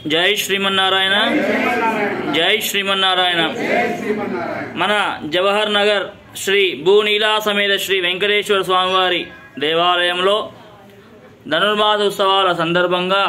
జై శ్రీమన్నారాయణ జై శ్రీమన్నారాయణ మన జవహర్ నగర్ శ్రీ భూనీలా సమేత శ్రీ వెంకటేశ్వర స్వామివారి దేవాలయంలో ధనుర్మాస ఉత్సవాల సందర్భంగా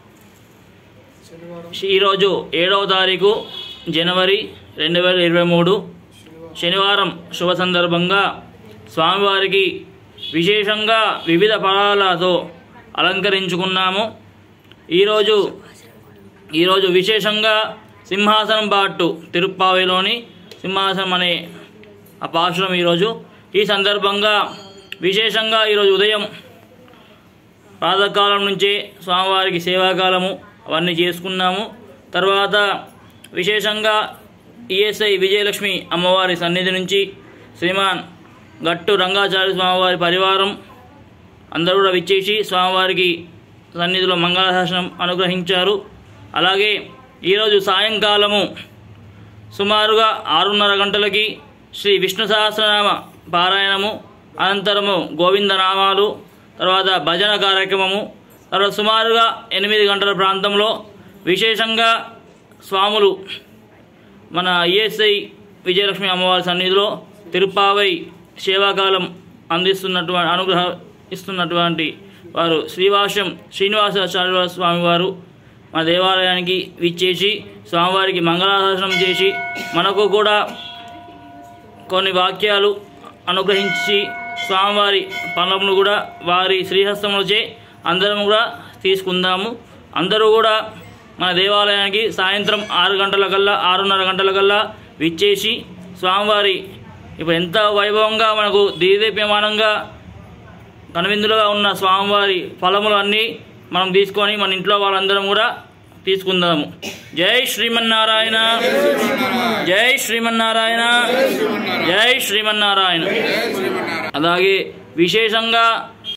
ఈరోజు ఏడవ తారీఖు జనవరి రెండు వేల ఇరవై మూడు శనివారం శుభ సందర్భంగా స్వామివారికి విశేషంగా వివిధ ఫలాలతో అలంకరించుకున్నాము ఈరోజు ఈరోజు విశేషంగా సింహాసనం బాటు తిరుప్పావిలోని సింహాసనం అనే ఆ పాశ్రం ఈరోజు ఈ సందర్భంగా విశేషంగా ఈరోజు ఉదయం ప్రాతకాలం నుంచే స్వామివారికి సేవాకాలము అవన్నీ చేసుకున్నాము తర్వాత విశేషంగా ఈఎస్ఐ విజయలక్ష్మి అమ్మవారి సన్నిధి నుంచి శ్రీమాన్ గట్టు రంగాచార్య స్వామివారి పరివారం అందరూ కూడా విచ్చేసి స్వామివారికి సన్నిధిలో మంగళాశాసనం అనుగ్రహించారు అలాగే ఈరోజు సాయంకాలము సుమారుగా ఆరున్నర గంటలకి శ్రీ విష్ణు సహస్రనామ పారాయణము అనంతరము గోవింద నామాలు తర్వాత భజన కార్యక్రమము తర్వాత సుమారుగా ఎనిమిది గంటల ప్రాంతంలో విశేషంగా స్వాములు మన ఈఎస్ఐ విజయలక్ష్మి అమ్మవారి సన్నిధిలో తిరుపావై సేవాకాలం అందిస్తున్నటువంటి అనుగ్రహ ఇస్తున్నటువంటి వారు శ్రీవాసం శ్రీనివాసాచార్య స్వామి వారు మన దేవాలయానికి విచ్చేసి స్వామివారికి మంగళాశాసనం చేసి మనకు కూడా కొన్ని వాక్యాలు అనుగ్రహించి స్వామివారి పనులను కూడా వారి శ్రీహస్తములచే అందరం కూడా తీసుకుందాము అందరూ కూడా మన దేవాలయానికి సాయంత్రం ఆరు గంటల కల్లా ఆరున్నర గంటల కల్లా విచ్చేసి స్వామివారి ఇప్పుడు ఎంత వైభవంగా మనకు దీదీప్యమానంగా కనువిందులుగా ఉన్న స్వామివారి ఫలములు అన్నీ మనం తీసుకొని మన ఇంట్లో వాళ్ళందరం కూడా తీసుకుందాము జై శ్రీమన్నారాయణ జై శ్రీమన్నారాయణ జై శ్రీమన్నారాయణ అలాగే విశేషంగా